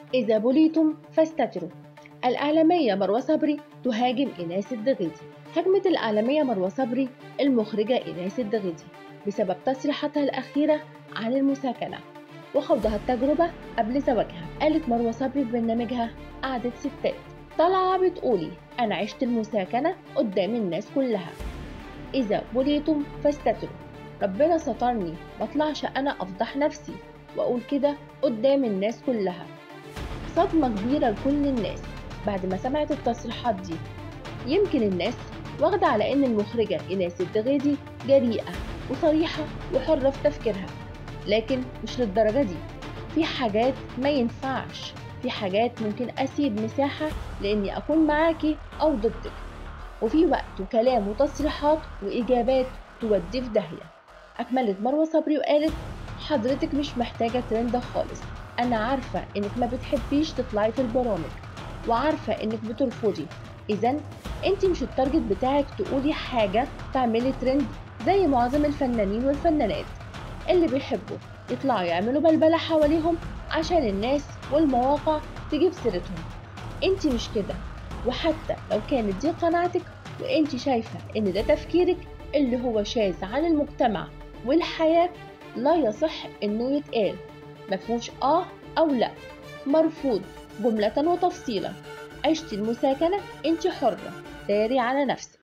إذا بليتم فاستتروا الإعلامية مروة صبري تهاجم إيناس الدغيدي هجمت الإعلامية مروة صبري المخرجة إيناس الدغيدي بسبب تصريحاتها الأخيرة عن المساكنة وخوضها التجربة قبل زواجها قالت مروة صبري في برنامجها قعدة ستات طالعة بتقولي أنا عشت المساكنة قدام الناس كلها إذا بليتم فاستتروا ربنا سترني مطلعش أنا أفضح نفسي وأقول كده قدام الناس كلها صدمة كبيرة لكل الناس بعد ما سمعت التصريحات دي يمكن الناس واخدة على إن المخرجة إيناس الدغيدي جريئة وصريحة وحرة في تفكيرها لكن مش للدرجة دي في حاجات ما ينفعش في حاجات ممكن أسيب مساحة لإني أكون معاكي أو ضدك وفي وقت وكلام وتصريحات وإجابات تودي في داهية أكملت مروة صبري وقالت حضرتك مش محتاجة ترند خالص أنا عارفة إنك ما بتحبيش تطلعي في البرامج وعارفة إنك بترفضي إذا أنت مش التارجت بتاعك تقولي حاجة تعملي ترند زي معظم الفنانين والفنانات اللي بيحبوا يطلعوا يعملوا بلبلة حواليهم عشان الناس والمواقع تجيب سيرتهم انت مش كده وحتى لو كانت دي قناعتك وانت شايفة ان ده تفكيرك اللي هو شاذ عن المجتمع والحياة لا يصح انه يتقال مفهوش اه او لا مرفوض جملة وتفصيلا عشتي المساكنة انت حرة داري على نفسك